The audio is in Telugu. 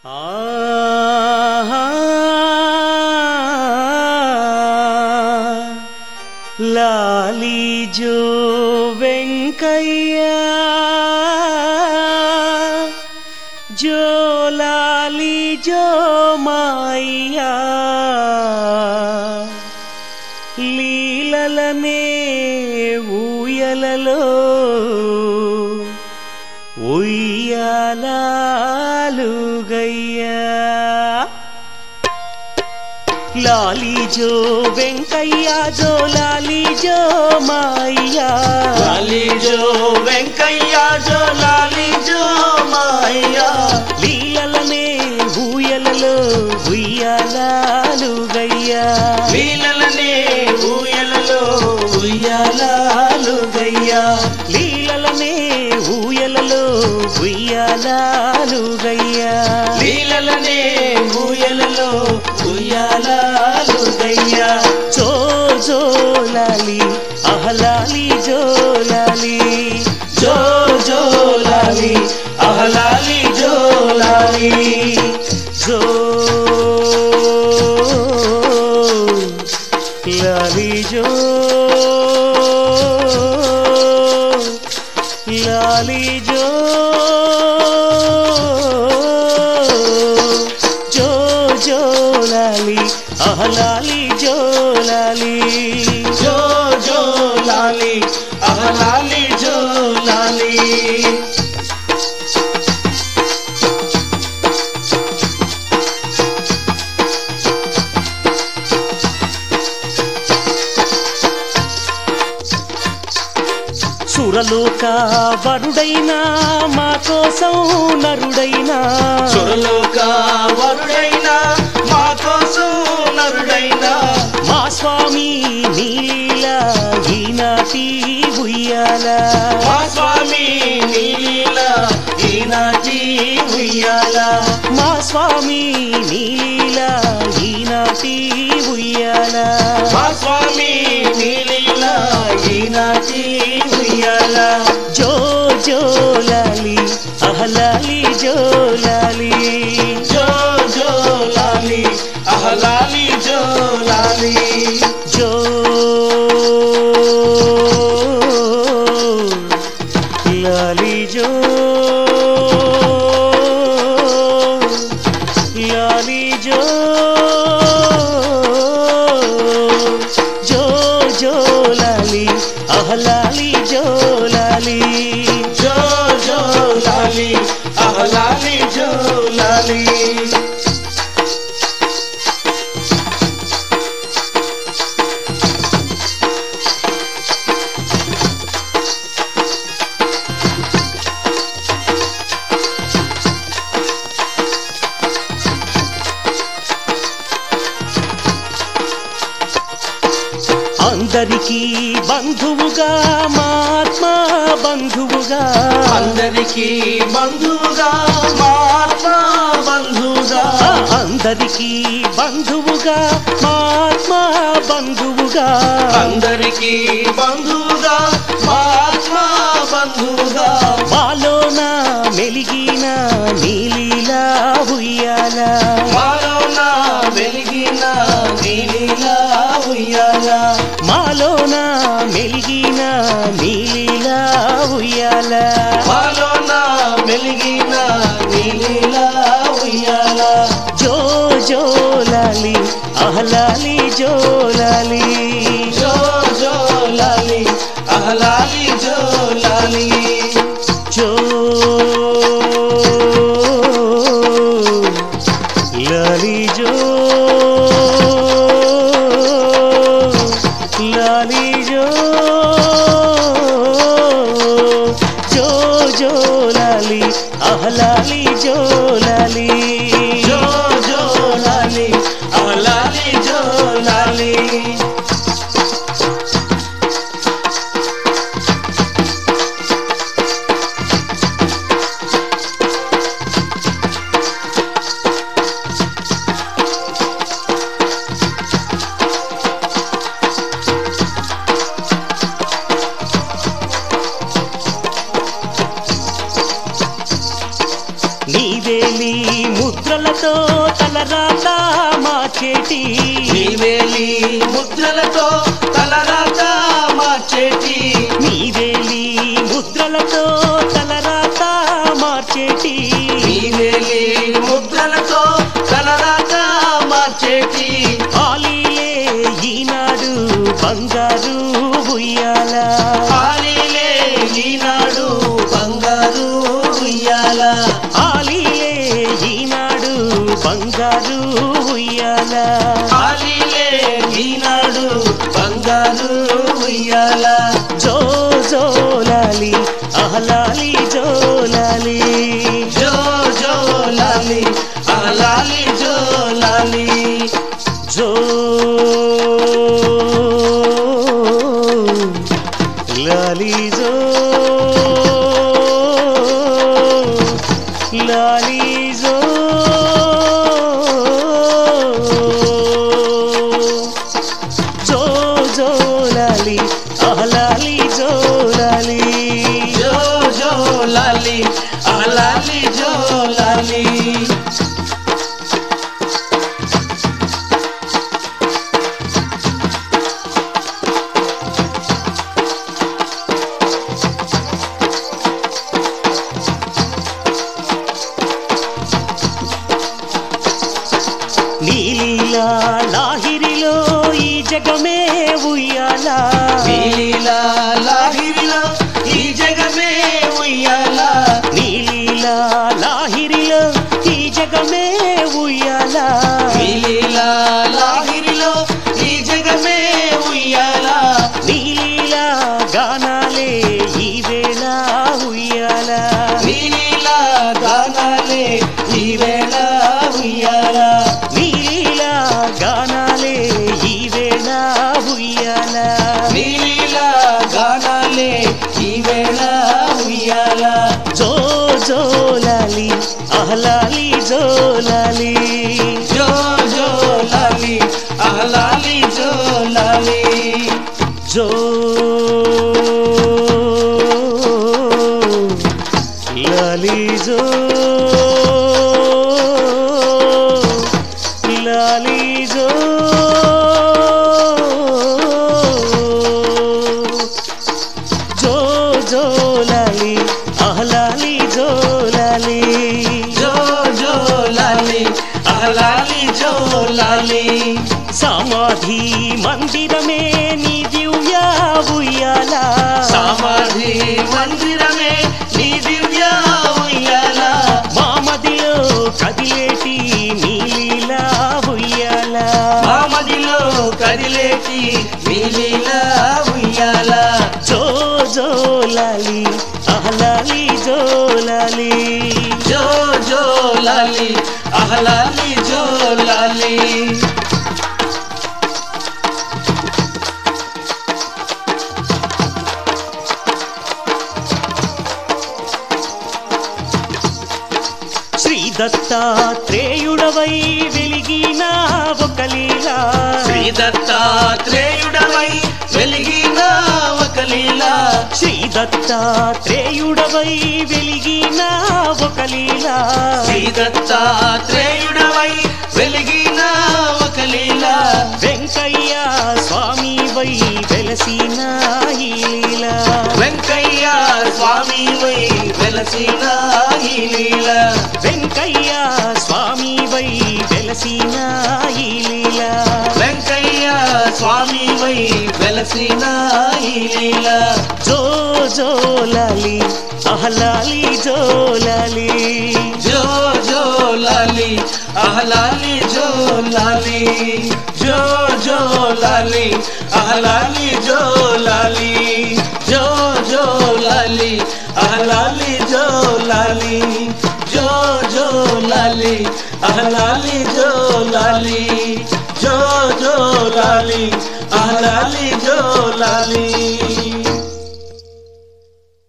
లాలి జో వెంకయ్య జో లాలి జో మాయ్యా లీలలనే ఊయలలో ఉయ్యాలుగయ్యా లాలి జో వెంకయ్య జో లాలి జో మాయ్యా లాలి జో వెంకయ్య జో లాలి జో మాయ్యా లీలలనే ఊయలలో ఉయ్యాలుగయ్యా లీలలనే ఊయలలో ఉయ్యాలాలుగయ్యా లీలలనే ఊయలలో ఉయ్యాలుగయ్యా లీలలనే ఊయలలో ఉయ్యాలాలుగయ్యా జో జో లాలి అహలాలి జో లాలి జో జో లాలి అహలాలి జో లాలి జో లాలి జో లాలి జో జో జో లాలి అహలాలి జో లాలి జో జో లాలి అహలాలి జో లాలి సురలోక వరుడైనా మా కోసం నరుడైనా సురలోక వరుడైనా మా కోసం నరుడైనా మా స్వామి నీలీలా ఈనాటి ఉయ్యాల మా స్వామి నీలీల ఈనాటి ఉయ్యాల మా స్వామి నీలీలా ఈనాటి ఉయ్యాల మా స్వామి నీలీల ఈనాటి ఉయ్యాల జో జో లాలి అహలాలి జో లాలి జో జో లాలి అహలాలి జో లాలి జో లాలి జో లాలి జో జో జో లాలి అహలాలి జో లాలి జో జో లాలి అహలాలి జో లాలి అందరికీ బంధువుగా మా ఆత్మ బంధువుగా అందరికీ బంధువుగా మా ఆత్మ బంధువుగా ఆ అందరికీ బంధువుగా మా ఆత్మ బంధువుగా అందరికీ బంధువుగా మా ఆత్మ బంధువుగా మాలోన మెలిగిన నీలీలా ఉయ్యాల మాలోన వెలిగిన నీలిలా ఉయ్యాల మాలోన మెలిగిన నీలీలా ఉయ్యాల మాలోన వెలిగిన నీలిలా ఉయ్యాల జో జో లాలి అహలాలి జో లాలి జో జో లాలి అహలాలి జో లాలి జో లాలి జో లాలి జో జో జో లాలి అహలాలి జో లాలి జో జో లాలి అహలాలి జో లాలి నీవేలి ముద్దు ముద్రలతో తలరాత మార్చేటి నీవేలి ముద్రలతో తలరాత మార్చేటి నీవేలి ముద్రలతో తలరాత మార్చేటి నీవేలి ముద్రలతో తలరాత మార్చేటి ఆలీలే ఈనాడు బంగారు ఉయ్యాల ఆలీలే ఈనాడు బంగారు ఉయ్యాల ఆలీలే ఈనాడు బంగారు ఉయ్యాల ఆలీలే ఈనాడు బంగారు ఉయ్యాల జో జోలాలి అహలాలి జోలాలి జో జో లాలి ఆ లాలి జో లాలి జో లాలి జో లాలి జో జో జో లాలి అహలాలి జో లాలి జో జో లాలి ఆ లాలి జో లాలి నీలీలా లాహిరిలో ఈ జగమే ఉయ్యాలా నీలీలా లాహిరిలో ఈ జగమే ఉయ్యాల నీలీలా లాహిరిలో ఈ జగమే ఉయ్యాలా నీలీలా లాహిరిలో ఈ జగమే ఉయ్యాల నీలీలా గానాలే ఈ వేళ ఉయ్యాలా నీలీలా గానాలే ఈ వేళ ఉయ్యాల నీలీలా గానాలే ఈ వేళ ఉయ్యాలా నీలీలా గానాలే ఈ వేళ ఉయ్యాల జో జోలాలి అహలాలి జోలాలి జో జో లాలి ఆ లాలి జో లాలి జో లాలి జో లాలి జో జో జో లాలి అహలాలి జో లాలి జో జో లాలి ఆ లాలి జో లాలి సమాధి మందిరమే నీ దివ్య ఉయ్యాల సమాధి మందిరమే నీ దివ్య ఉయ్యాల మామదిలో కదిలేటి నీలీలా ఉయ్యాల మామదిలో కదిలేటి నీలీలా ఉయ్యాల జో జో లాలి అహలాలి జో లాలి జో జో లాలి అహలాలి జో లాలి శ్రీ దత్తాత్రేయుడవై వెలిగిన ఒక లీలా శ్రీ దత్తాత్రేయుడవై వెలిగిన ఒక లీలా శ్రీ దత్తాత్రేయుడవై వెలిగిన ఒక లీలా శ్రీ దత్తాత్రేయుడవై వెలిగిన ఒక లీలా వెంకయ్య స్వామి వై వెలసిన ఈ లీలా వెంకయ్య స్వామి వై వెలసిన ఈ లీల వెంకయ్య స్వామి వై వెలసిన ఈ లీలా వెంకయ్య స్వామి వై వెలసిన ఈ లీల జో జోలాలి అహలాలి జోలాలి జో జో లాలి అహలాలి జో లాలి జో జో లాలి అహలాలి జో లాలి జో జో లాలి అహలాలి జో లాలి జో జో లాలి అహలాలి జో లాలి జో జో లాలి అహలాలి జో లాలి